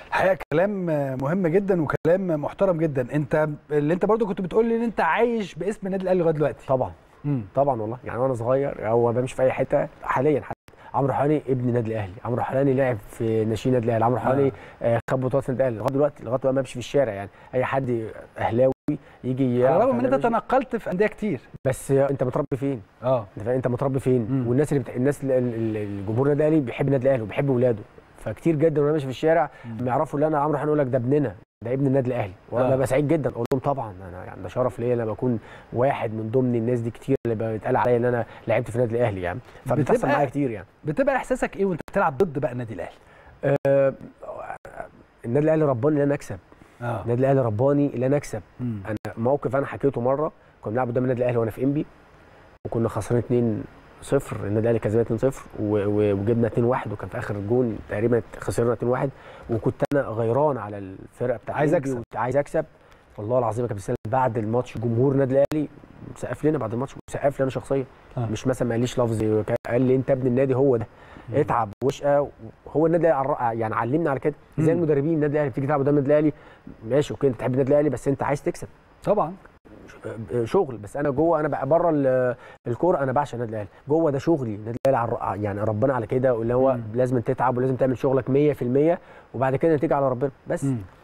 الحقيقه كلام مهم جدا وكلام محترم جدا انت اللي انت برضو كنت بتقول لي ان انت عايش باسم النادي الاهلي لغايه دلوقتي طبعا مم. طبعا والله يعني وانا صغير او بمشي في اي حته حاليا حتى عمرو حلاني ابن النادي الاهلي عمرو حلاني لعب في ناشئين النادي الاهلي عمرو حلاني آه. خد بطولات في النادي الاهلي لغايه دلوقتي لغايه ما بمشي في الشارع يعني اي حد اهلاوي يجي على الرغم يعرف ان انت أنا ماشي. تنقلت في انديه كتير بس انت متربي فين اه انت فاهم؟ انت متربي فين مم. والناس اللي بت... الناس اللي ال- ال- الجمهور النادي الاهلي بيحب النادي الاهلي وبيحب ولاده فكتير جدا وانا ماشي في الشارع مم. ما يعرفوا ان انا عمرو حلاني يقول لك ده ابننا ده ابن النادي الاهلي وانا آه. ببقى سعيد جدا اقول لهم طبعا انا يعني ده شرف ليا لما اكون واحد من ضمن الناس دي كتير اللي بيتقال عليا ان انا لعبت في النادي الاهلي يعني فبتحصل بتبقى- معايا كتير يعني بتبقى احساسك ايه وانت بتلعب ضد بقى النادي الاهلي آه، النادي الاهلي رباني ان انا اكسب اه النادي الاهلي رباني ان انا اكسب مم. انا موقف انا حكيته مره كنا بنلعب قدام النادي الاهلي وانا في انبي وكنا خسرانين 2 0 النادي الاهلي كسبنا 2 0 وجبنا 2 1 وكان في اخر الجون تقريبا خسرنا 2 1 وكنت انا غيران على الفرقه بتاعت عايز إنبي أكسب. وكنت عايز اكسب والله العظيم يا كابتن سالم بعد الماتش جمهور النادي الاهلي سقف لنا بعد الماتش سقف لي انا شخصيا آه. مش مثلا ما قاليش لفظي قال لي انت ابن النادي هو ده اتعب واشقى هو النادي الأهلي عر- يعني علمنا على كده زي مم. المدربين النادي الاهلي بتيجي تلعب قدام النادي الاهلي ماشي اوكي انت تحب النادي الاهلي بس انت عايز تكسب طبعا شغل بس انا جوه انا بقى بره ال- الكوره انا بعشق النادي الاهلي جوه ده شغلي النادي الاهلي عر- يعني ربنا على كده واللي هو مم. لازم تتعب ولازم تعمل شغلك 100% وبعد كده نتيجه على ربنا بس مم.